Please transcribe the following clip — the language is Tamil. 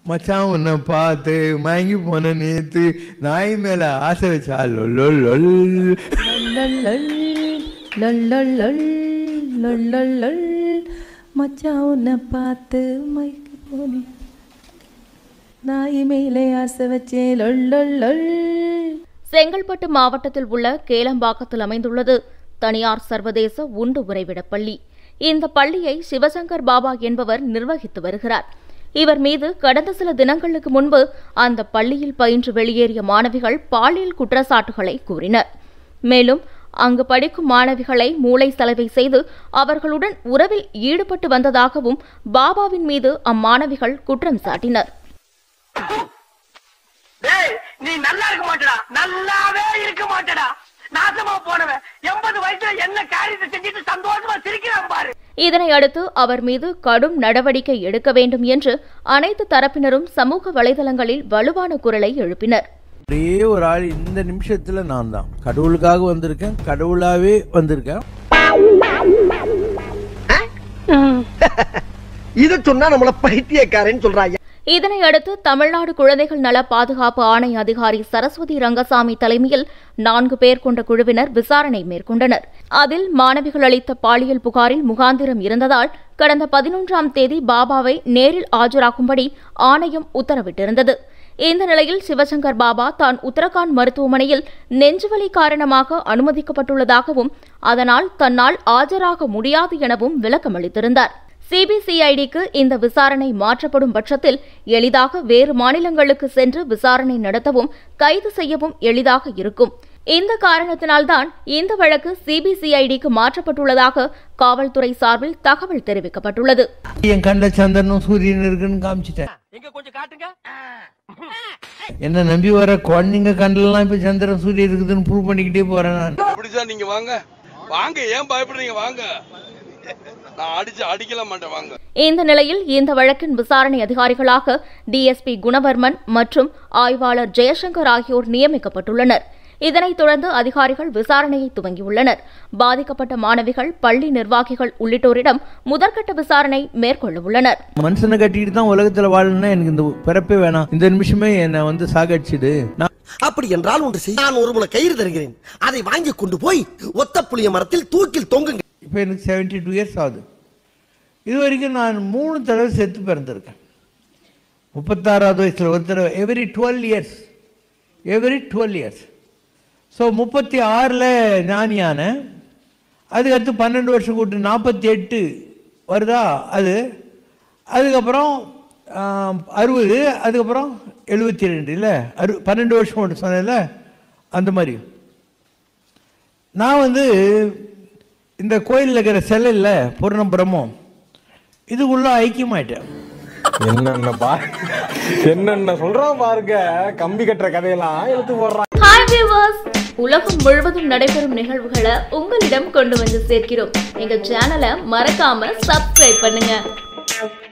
மச்சான் உன்னை பார்த்து மயங்கி போன நேத்து நாய் மேல ஆசை வச்சா லொல் லொல் லொல்லொல், லொல்லொல், லொல்லொல். மச்சான் உன்னை பார்த்து மைக்கு போனே நாய் மேலே ஆசை வச்சேன் லொல்லொல். செங்கல்பட்டு மாவட்டத்தில் உள்ள கேளம்பாக்கத்தில் அமைந்துள்ளது தனியார் சர்வதேச உண்டு உறைவிடப் பள்ளி இந்த பள்ளியை சிவசங்கர் பாபா என்பவர் நிர்வகித்து வருகிறார் இவர் மீது கடந்த சில தினங்களுக்கு முன்பு அந்த பள்ளியில் பயின்று வெளியேறிய மாணவிகள் பாலியல் குற்றச்சாட்டுகளை கூறினர் மேலும் அங்கு படிக்கும் மாணவிகளை மூளை சலவை செய்து அவர்களுடன் உறவில் ஈடுபட்டு வந்ததாகவும் பாபாவின் மீது அம்மாணவிகள் குற்றம் சாட்டினர் டேய் நீ நல்லா இருக்க மாட்டடா நல்லாவே இருக்க மாட்டடா நாசமா போனவன் எண்பது வயசுல என்ன காரியத்தை செஞ்சுட்டு சந்தோஷமா சிரிக்கிறான் பாரு இதனை அடுத்து அவர் மீது கடும் நடவடிக்கை எடுக்க வேண்டும் என்று அனைத்து தரப்பினரும் சமூக வலைதளங்களில் வலுவான குரலை எழுப்பினர் ஒரே ஒரு ஆள் இந்த நிமிஷத்துல நான் தான் கடவுளுக்காக வந்திருக்கேன் கடவுளாவே வந்திருக்கேன் இத சொன்னா நம்மள பைத்தியக்காரன்னு சொல்றாங்க இதனை அடுத்து தமிழ்நாடு குழந்தைகள் நல பாதுகாப்பு ஆணைய அதிகாரி சரஸ்வதி ரங்கசாமி தலைமையில் நான்கு பேர் கொண்ட குழுவினர் விசாரணை மேற்கொண்டனர் அதில் மாணவிகள் அளித்த பாலியல் புகாரில் முகாந்திரம் இருந்ததால் கடந்த பதினொன்றாம் தேதி பாபாவை நேரில் ஆஜராகும்படி ஆணையம் உத்தரவிட்டிருந்தது இந்த நிலையில் சிவசங்கர் பாபா தான் உத்தரகாண்ட் மருத்துவமனையில் நெஞ்சுவலி காரணமாக அனுமதிக்கப்பட்டுள்ளதாகவும் அதனால் தன்னால் ஆஜராக முடியாது எனவும் விளக்கமளித்திருந்தார் சிபிசிஐடிக்கு இந்த விசாரணை மாற்றப்படும் பட்சத்தில் எளிதாக வேறு மாநிலங்களுக்கு சென்று விசாரணை நடத்தவும் கைது செய்யவும் எளிதாக இருக்கும் இந்த காரணத்தினால்தான் இந்த வழக்கு சிபிசிஐடிக்கு மாற்றப்பட்டுள்ளதாக காவல்துறை சார்பில் தகவல் தெரிவிக்கப்பட்டுள்ளது என் கண்ட சந்திரனும் சூரியன் இருக்குன்னு காமிச்சிட்டேன் எங்க கொஞ்சம் காட்டுங்க என்ன நம்பி வர குழந்தைங்க கண்டெல்லாம் இப்ப சந்திரன் சூரியன் இருக்குதுன்னு ப்ரூவ் பண்ணிக்கிட்டே போறேன் நான் அப்படி சார் நீங்க வாங்க வாங்க ஏன் பயப்படுறீங்க வாங்க நான் அடிச்சு அடிக்கல மாட்டேன் வாங்க இந்த நிலையில் இந்த வழக்கின் விசாரணை அதிகாரிகளாக டிஎஸ்பி குணவர்மன் மற்றும் ஆய்வாளர் ஜெயசங்கர் ஆகியோர் நியமிக்கப்பட்டுள்ளனர் இதனைத் தொடர்ந்து அதிகாரிகள் விசாரணையை துவங்கியுள்ளனர் பாதிக்கப்பட்ட மாணவிகள் பள்ளி நிர்வாகிகள் உள்ளிட்டோரிடம் முதற்கட்ட விசாரணை மேற்கொள்ள உள்ளனர் மனுஷனை கட்டிட்டு தான் உலகத்துல வாழணும்னா எனக்கு இந்த பிறப்பே வேணாம் இந்த நிமிஷமே என்னை வந்து சாகடிச்சுது நான் அப்படி என்றால் ஒன்று செய்ய நான் ஒரு முளை கயிறு தருகிறேன் அதை வாங்கி கொண்டு போய் ஒத்த புளிய மரத்தில் தூக்கில் தொங்குங்க இப்போ எனக்கு செவன்டி டூ இயர்ஸ் ஆகுது இது வரைக்கும் நான் மூணு தடவை செத்து பிறந்திருக்கேன் முப்பத்தாறாவது வயசில் ஒரு தடவை every twelve years every twelve years so முப்பத்தி ஆறில் ஞானியான அதுக்கடுத்து பன்னெண்டு வருஷம் கூட்டு நாற்பத்தி எட்டு வருதா அது அதுக்கப்புறம் ஆம், அறுபது அதுக்கப்புறம் எழுபத்தி ரெண்டு இல்லை அறு பன்னெண்டு வருஷம் ஒன்று சொன்னேன்ல அந்த மாதிரி நான் வந்து இந்த கோயிலில் இருக்கிற சிலை இல்லை பூர்ணம் பிரம்மம் இதுக்குள்ள ஐக்கியமாயிட்டேன் என்னென்ன பா என்னென்ன சொல்றான் பாருங்க கம்பி கட்டுற கதையெல்லாம் எடுத்து போடுறான் ஹாய் வியூவர்ஸ் உலகம் முழுவதும் நடைபெறும் நிகழ்வுகளை உங்களிடம் கொண்டு வந்து சேர்க்கிறோம் எங்க சேனலை மறக்காம சப்ஸ்கிரைப் பண்ணுங்க